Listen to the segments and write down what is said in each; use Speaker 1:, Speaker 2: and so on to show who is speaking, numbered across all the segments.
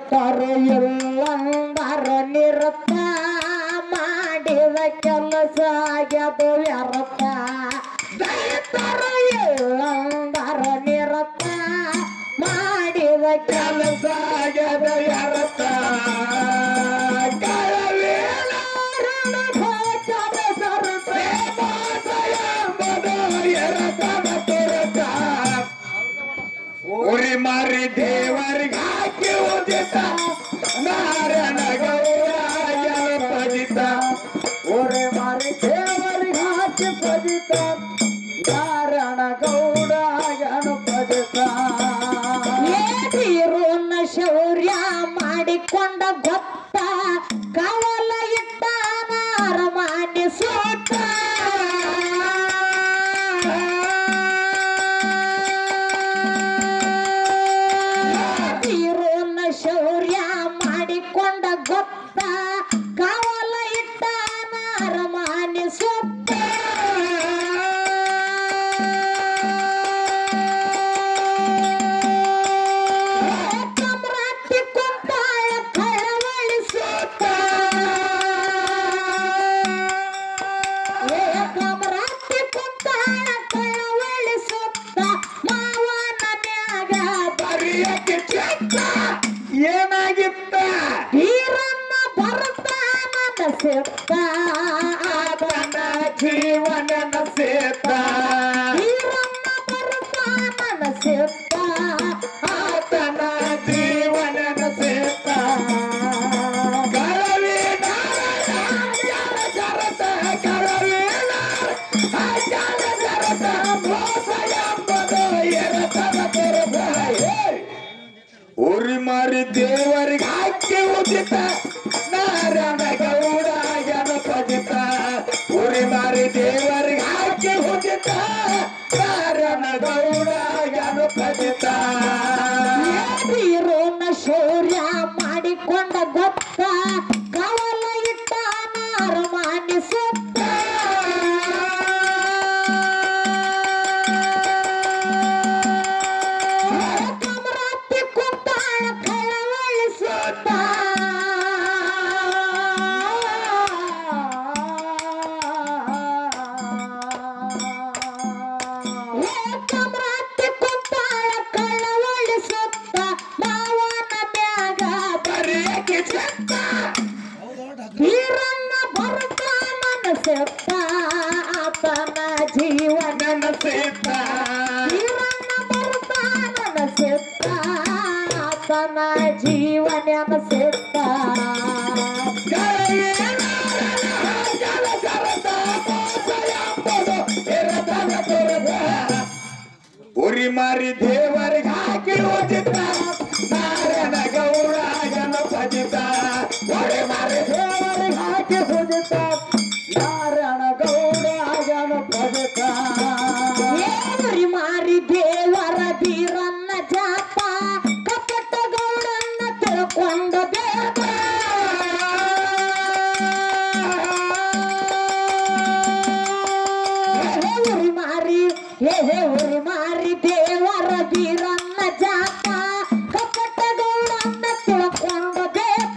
Speaker 1: ಇರ್ತಾರೋ ಎಲ್ಲಂದಾರ ನಿರತ ಮಾಡಿದ ಕೆಲಸ ಆಗ್ಯದು ವ್ಯರ್ಥ ದೈತರು ಎಲ್ಲಂದಾರ ನಿರತ ಮಾಡಿದ ಕೆಲಸ ಆಗ್ಯದ ವ್ಯರ್ಥ ಕಳವೇಲಾರಣ ಗೋಚರ ಸರಸೆ ಮೋಸ ಎಂಬುದು ಎರತನ ತುರತ ಉರಿ ಮಾರಿ ದೇವರಿಗೆ ಹಾಕಿ ಉದಿತ ನಾರಾಯಣ ಗೌರ ಪದಿತ ಉರಿ ಮಾರಿ ದೇವರಿಗೆ ಹಾಕಿ ಪದಿತ ನಾರಾಯಣ ಗೌಡ ಪದಿತ ಏನಿರೋನ ಶೌರ್ಯ ಮಾಡಿಕೊಂಡ ಗೊತ್ತ ಕವಲ ಇಟ್ಟ ಅರಮಾನಿ ತೀರೋನ ಶೌರ್ಯ ಮಾಡಿಕೊಂಡ ಗೊತ್ತ ಕಾವಲ ಇಟ್ಟ ಅರಮಾನಿ ಸೊತ್ತ ಕಮರಾತಿ ಕೊಂತಾಳ ಕಳವಳಿ ಸೋತ ಕಮರಾತಿ ಕೊಂತಾಳ ಕಳವಳಿ ಸೊತ್ತ ಮಾವನ ಮ್ಯಾಗ ಬರಿಯಕ್ಕೆ ಚೆತ್ತ ಏನಾಗಿತ್ತ ಈರನ್ನ ಬರ್ತಾನ ಸೆತ್ತ ಆತನ ಜೀವನನ ಸೇತ ಈರನ್ನ ಬರ್ತಾನ ಸೆತ್ತ ಆತನ ಜೀವನನ ಸೇತ ಕಳವಿ ನಾರಾಯಣ ಜರತ ಕಳವಿ ನಾರಾಯಣ ಜರತ ಮೋಸ ಎಂಬುದು ಎರತನ ತೆರೆದ ಉರಿ ಮಾರಿ ದೇವರಿಗೆ ಹಾಕಿ ಉದಿತ ನಾರಾಯಣ ಗೌಡ ಪದಿತ ಉರಿ ಮಾರಿ ದೇವರಿಗೆ ಹಾಕಿ ಉದಿತ ನಾರಾಯಣ ಗೌಡ ಪದಿತ ಇರೋನ ಶೌರ್ಯ ಮಾಡಿಕೊಂಡ ಗೊತ್ತ ಕವಲ ಇಟ್ಟ ಅರಮಾನಿ ಸುತ್ತ ಕಮರಾತಿ ಕುಂತಾಳ ಕಳವಳಿ ಸುತ್ತ ಕಮರಾತಿ ಕುಂತಾಳ ಕಳವಳಿ ಸುತ್ತ ಮಾವನ ಮ್ಯಾಗ ಬರೆಯಕ್ಕೆ ಚೆತ್ತ ಈರನ್ನ ಬರ್ತಾನ ಸೆತ್ತ ಆತನ ಜೀವನನ ಸೆತ್ತ ಈರನ್ನ ಬರ್ತಾನ ಸೆತ್ತ ಆತನ ಜೀವನನ ಸೆತ್ತ ಉರಿ ಮಾರಿ ದೇವರಿಗೆ ಹಾಕಿ ಉಚಿತ ನಾರಾಯಣ ಗೌಡ ಪದಿತ ಉರಿ ಮಾರಿ ದೇವರಿಗೆ ಹಾಕಿ ಉಚಿತ ನಾರಾಯಣ ಗೌಡ ಪದಿತ ಏನುರಿ ಮಾರಿ ದೇವರ ಬೀರನ್ನ ಜಾತ ಕಪಟ ಗೌಡನ್ನ ತಿಳ್ಕೊಂಡ ದೇವ ಉರಿ ಮಾರಿ ಹೇ ಹೇ ಉರಿ ಮಾರಿ ದೇವರ ಬೀರನ್ನ ಜಾತ ಕಪಟ ಗೌಡನ್ನ ತಿಳ್ಕೊಂಡ ದೇವ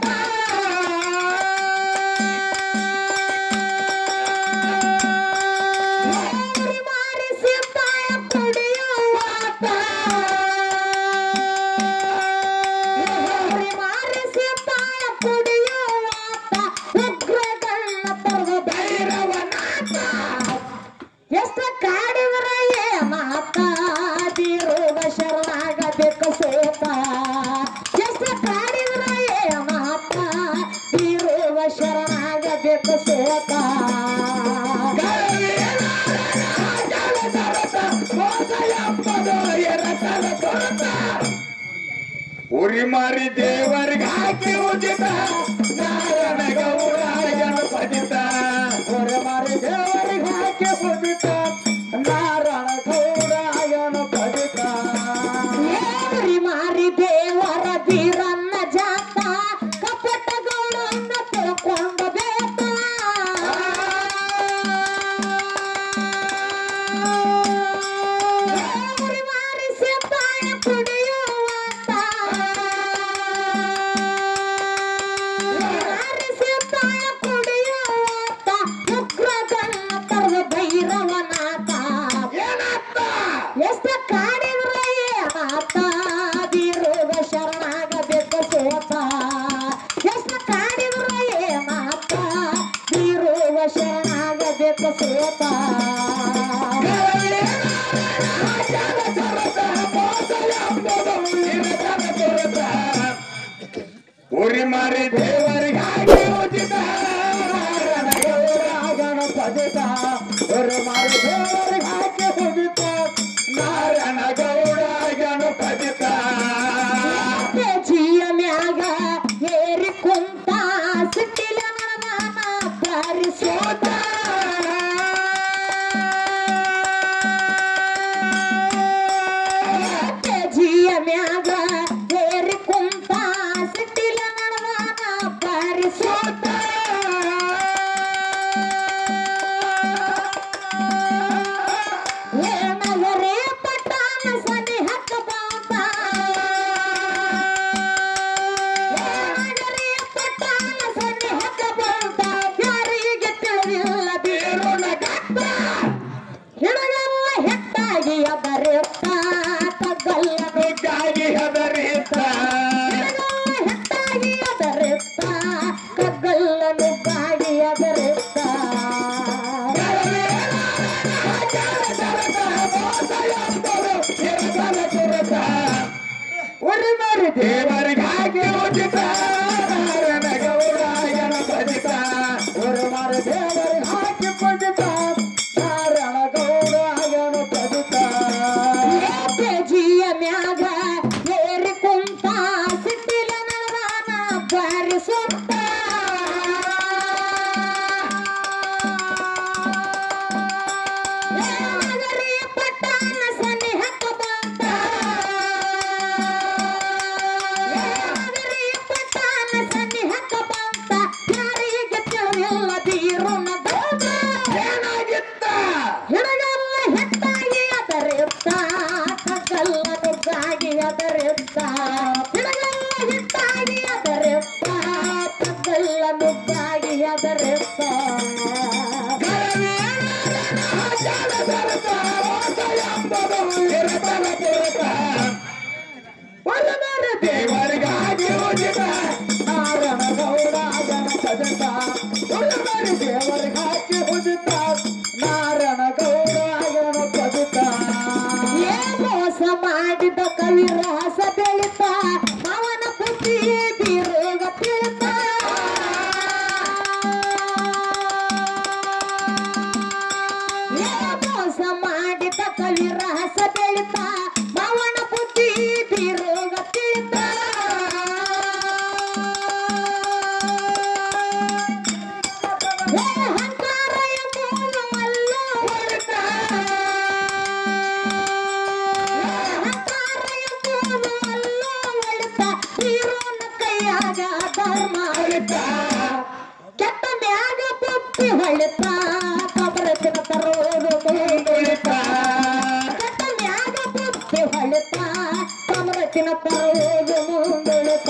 Speaker 1: ಉರಿ ಮಾರಿ ಸೀತಾಳ ಕುಡಿಯುವಾತ ಉರಿ ಮಾರಿ ಸೀತಾಳ ಕುಡಿಯುವಾತ ಉಗ್ರಗಣ್ಣ ತರುವ ಭೈರವನಾಥ ಎಷ್ಟ ಕಾಡಿದ್ರ ಏನಾತ ಬೀರುವ ಶರಣಾಗಬೇಕು ಸೋತ ಎಷ್ಟ ಕಾಡಿದ್ರ ಏನಾತ ಬೀರುವ ಶರಣಾಗಬೇಕು ಸೋತ ಉರಿ ಮಾರಿ ದೇವರಿಗೆ ಹಾಕಿ ಉಚಿತ ನಾರಾಯಣ ಗೌಡ ಪದಿತ ಉರಿ ಮಾರಿ ದೇವರಿಗೆ ಹಾಕಿ ಉಚಿತ ನಾರಾಯಣ ಗೌಡ ಪದಿತ ಉರಿ ಮಾರಿ ದೇವರ ಬೀರನ್ನ ಜಾತ ಕಪಟ ಗೌಡನ್ನ ತಿಳ್ಕೊಂಡ ಬೇಕ ಉರಿ ಮಾರಿ ಸೀತಾಳ ಕುಡಿಯುವಂತ
Speaker 2: ಶರಣಾಗಬೇಕು ಸೋತ
Speaker 1: ಉರಿ ಮಾರಿ ದೇವರಿಗಾಗಿ ಉಚಿತ
Speaker 2: ಗಣಪತಿತ
Speaker 1: ಉರಿ ಮಾರಿ ದೇವರಿಗಾಗಿ ಉಚಿತ ನಾರಾಯಣ ಗೌಡ ಗಣಪತಿತ
Speaker 2: ಜಿಯ ಮ್ಯಾಗ ಏರಿ ಕುಂತ ಸಿಟ್ಟಿಲ ನಡಮಾನ ಬಾರಿ ಸೋತ ಜಿಯ ಮ್ಯಾಗ ಏರಿ ಕುಂತ ಸಿಟ್ಟಿಲ ನಡಮಾನ ಬಾರಿ ಸೋತ ಏನವರೇ ಪಟ್ಟಾನ ಸನಿ ಹಕ್ಕ ಬಾಂಬ ಏನಗರೇ ಪಟ್ಟಾನ ಸನಿ ಹಕ್ಕ ಬಾಂಬ ಯಾರಿಗೆ ತಿಳಿದಿಲ್ಲ ಬೀರೋಣ ಗಟ್ಟ ಹಿಡಗಲ್ಲ ಹೆಟ್ಟಾಗಿ ಅದರೆತ್ತ ತಗ್ಗಲ್ಲ
Speaker 1: ನುಗ್ಗಾಗಿ ಹೆದರಿತ
Speaker 2: ಹಿಡಗಲ್ಲ ಹೆಟ್ಟಾಗಿ ಅದರೆತ್ತ ಕಗ್ಗಲ್ಲ ನುಗ್ಗಾಗಿ ಅದರೆತ್ತ
Speaker 1: ಉರಿ ಮಾರಿ ದೇವರಿಗಾಗಿ ಉಚಿತ ನಾರಾಯಣ ಗೌಡ ಗಣಪತಿತ ಉರಿ ಮಾರಿ ದೇವರಿಗಾಗಿ ಉಚಿತ ನಾರಾಯಣ ಗೌಡ ಗಣಪತಿತ
Speaker 2: ಜಿಯ ಮ್ಯಾಗ ಏರಿ ಕುಂತ ಸಿಟ್ಟಿಲ ನಡವಾನ ಬಾರಿ ಸುತ್ತ ಏನಗರಿ ಪಟ್ಟಾನ ಸನಿ ಹಕ್ಕ ಬಂತ ಏನಗರಿ ಪಟ್ಟಾನ ಸನಿ ಹಕ್ಕ ಬಂತ ಯಾರಿಗೆ ತಿಳಿದಿಲ್ಲ ಬೀರುನ ದೌಡ
Speaker 1: ಏನಾಗಿತ್ತ
Speaker 2: ಹಿಡಗಲ್ಲ ಹೆಟ್ಟಾಗಿ ಅದರೆತ್ತ ಕಗ್ಗಲ್ಲ ನುಗ್ಗಾಗಿ ಅದರೆತ್ತ ಹಿಡಗಲ್ಲ ಹೆಟ್ಟಾಗಿ ಅದರೆತ್ತ ಕಗ್ಗಲ್ಲ ನುಗ್ಗಾಗಿ ಅದರೆತ್ತ
Speaker 1: ದೇವರಿಗಾಗಿ ಉಚಿತ ನಾರಾಯಣ ಗೌಡ ಗಣಪತಿತ ಉರಿ ಮಾರಿ ದೇವರಿಗಾಗಿ ಉಚಿತ ನಾರಾಯಣ ಗೌಡ ಗಣಪತಿತ
Speaker 2: ಏ ಮೋಸ ಮಾಡಿದ ಕವಿರಾಸ ಬೆಳಿತ ಅವನ ಬುದ್ಧಿ ಬೀರೋಗ ತಿಳಿತ ಏ ಮೋಸ ಮಾಡಿದ ಕವಿರಾಸ ಬೆಳಿತ ಅವನ ಬುದ್ಧಿ ಬೀರೋಗ ತಿಳಿತ ಏ ಹಂಕಾರ ಎಂಬುದು ಅಲ್ಲೋ ಹೊರತ ಹಂಕಾರ ಎಂಬುದು ಅಲ್ಲೋ ಹೊರತ ಹೀರೋನ ಕೈಯಾಗ ಧರ್ಮ ಹೊಳಿತ ಕೆಟ್ಟ ಮ್ಯಾಗ ಬುದ್ಧಿ ಹೊಳಿತ ಕಬರತಿನ ತರೋದು ಮುಂದುಳಿತ ಕೆಟ್ಟ ಮ್ಯಾಗ ಬುದ್ಧಿ ಹೊಳಿತ ಕಮರತಿನ ತರೋದು ಮುಂದುಳಿತ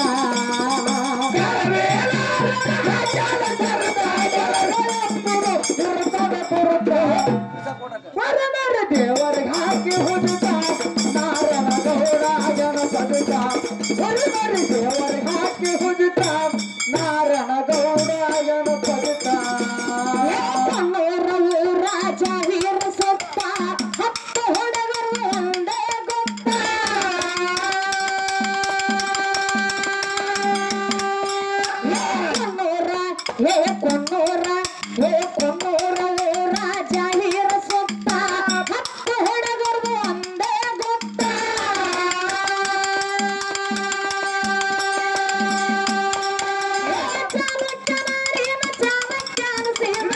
Speaker 1: ಪರಮರ ದೇವರಿಗೆ ಹಾಕಿ ಹುಡುಕ ನಾರಾಯಣ ಗೌಡ ಗಣಪತಿತ ಪರಮರ ದೇವರಿಗೆ ಹಾಕಿ ಹುಡುಕ ನಾರಾಯಣ ಗೌಡ ಗಣಪತಿತ
Speaker 2: ಕಣ್ಣೂರ ಊರ ಜಾಹೀರ ಸೊಪ್ಪ ಹತ್ತು ಹುಡುಗರು ಒಂದೇ ಗೊತ್ತ ಕೊನ್ನೂರ ಹೇ ಕೊನ್ನೂರ ಹೇ ಕೊನ್ನೂರ ಊರ ಜಾಹೀರ ಸೊಪ್ಪ ಹತ್ತು ಹುಡುಗರು ಒಂದೇ ಗೊತ್ತ ಚಾಲಕ ನಾರಿನ ಚಾಲಕ್ಯನ ಸೇರ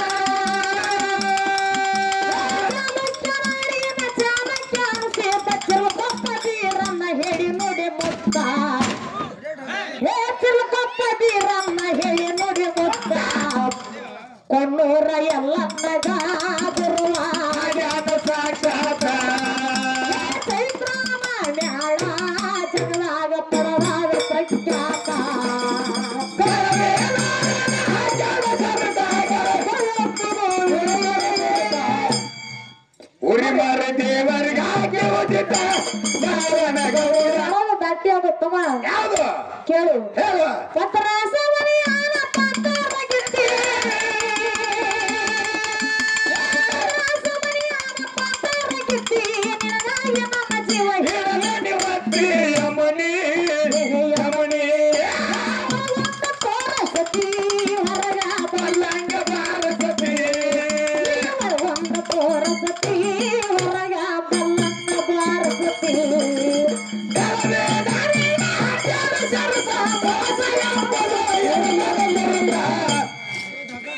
Speaker 2: ಚಾಲಕ್ಯನಾಡಿನ ಚಾಲಕ್ಯನ ಸೇತ ಚಿಲ್ಕೊಪ್ಪದೀರನ್ನ ಹೇಳಿ ನುಡಿ ಮುತ್ತ ಹೇ ಚಿಲ್ಕೊಪ್ಪದೀರನ್ನ ಹೇಳಿ ನುಡಿ ಮುತ್ತ ಕೊನ್ನೂರ ಎಲ್ಲನ್ನಗ ಬರುವ
Speaker 1: ಜ್ಞಾನ ಸಾಕ್ಷಾತ
Speaker 2: ಚೈತ್ರಾಮ ಮ್ಯಾಳ ಜಗದಾಗ ಪಡದಾಗ ಪ್ರಖ್ಯಾತ
Speaker 1: ಉರಿ ಮಾರ ದೇವರಿಗೆ ಹಾಕಿ ಉಚಿತ ನಾರಾಯಣ ಗೌಡ
Speaker 2: ಯಾವಾಗ ದಾಟಿ ಆಗುತ್ತಮ್ಮ
Speaker 1: ಯಾವುದು
Speaker 2: ಕೇಳು
Speaker 1: ಹೇಳು
Speaker 2: ಪತ್ರಾಸವನಿಯಾನ ಪಾತ್ರವಾಗಿದ್ದೆ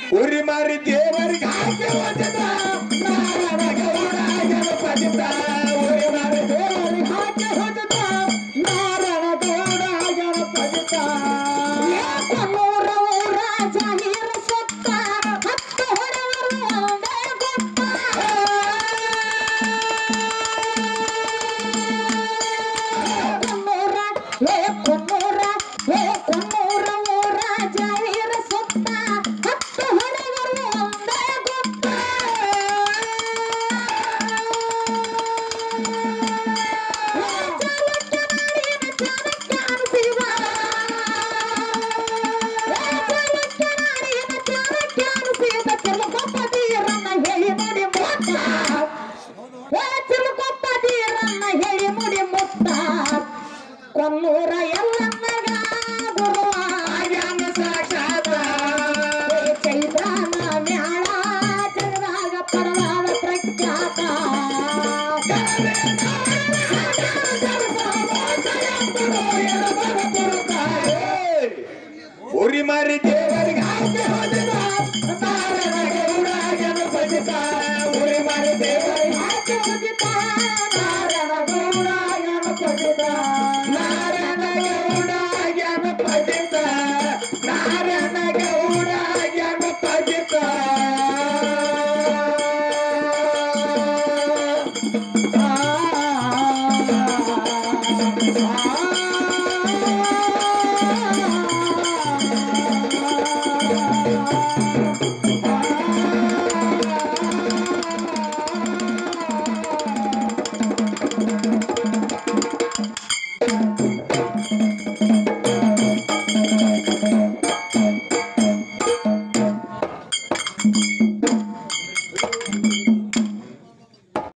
Speaker 1: ಉರಿ ಮಾರಿ ದೇವರಿಗೆ ಹಾಕಿ ಹೊಡೆದ ನಾರಾಯಣ ಗೌಡ ಗಣಪತಿತ ಉರಿ ಮಾರಿ ದೇವರಿಗೆ ಹಾಕಿ ಹೊಡೆದ ನಾರಾಯಣ ಗೌಡ ಗಣಪತಿತ
Speaker 2: ಕೊನ್ನೂರ ಊರ ಜಾಹೀರ ಸೊತ್ತ ಹತ್ತು ಹೊಡೆವರು ಒಂದೇ ಗುತ್ತ ಕೊನ್ನೂರ ಏ ಕೊನ್ನೂರ ಏ ಕೊನ್ನೂರ ಊರ ಜಾಹೀರ ಸೊತ್ತ ಹತ್ತು ಹೊಡೆವರು ಒಂದೇ ಗುತ್ತ ಕೊನ್ನೂರ ಎಲ್ಲನ್ನಗ ಗುರುವ
Speaker 1: ಜ್ಞಾನ ಸಾಕ್ಷಾತ್
Speaker 2: ಚೈತಾನ ಮ್ಯಾಳ ಜಗದಾಗ ಪರವಾದ ಪ್ರಖ್ಯಾತ
Speaker 1: ಉರಿ ಮಾರಿ ದೇವರಿಗೆ ಹಾಕಿ ಹೊಡೆದ ನಾರಾಯಣ ಗೌಡ ಗಣಪತಿತ ಉರಿ ಮಾರಿ ದೇವರಿಗೆ ಹಾಕಿ ಹೊಡೆದ ನಾರಾಯಣ ಗೌಡ ಗಣಪತಿತ ನಾರಾಯಣ ಗೌಡ ಗಣಪತಿತ ನಾರಾಯಣ ಗೌಡ ಗಣಪತಿತ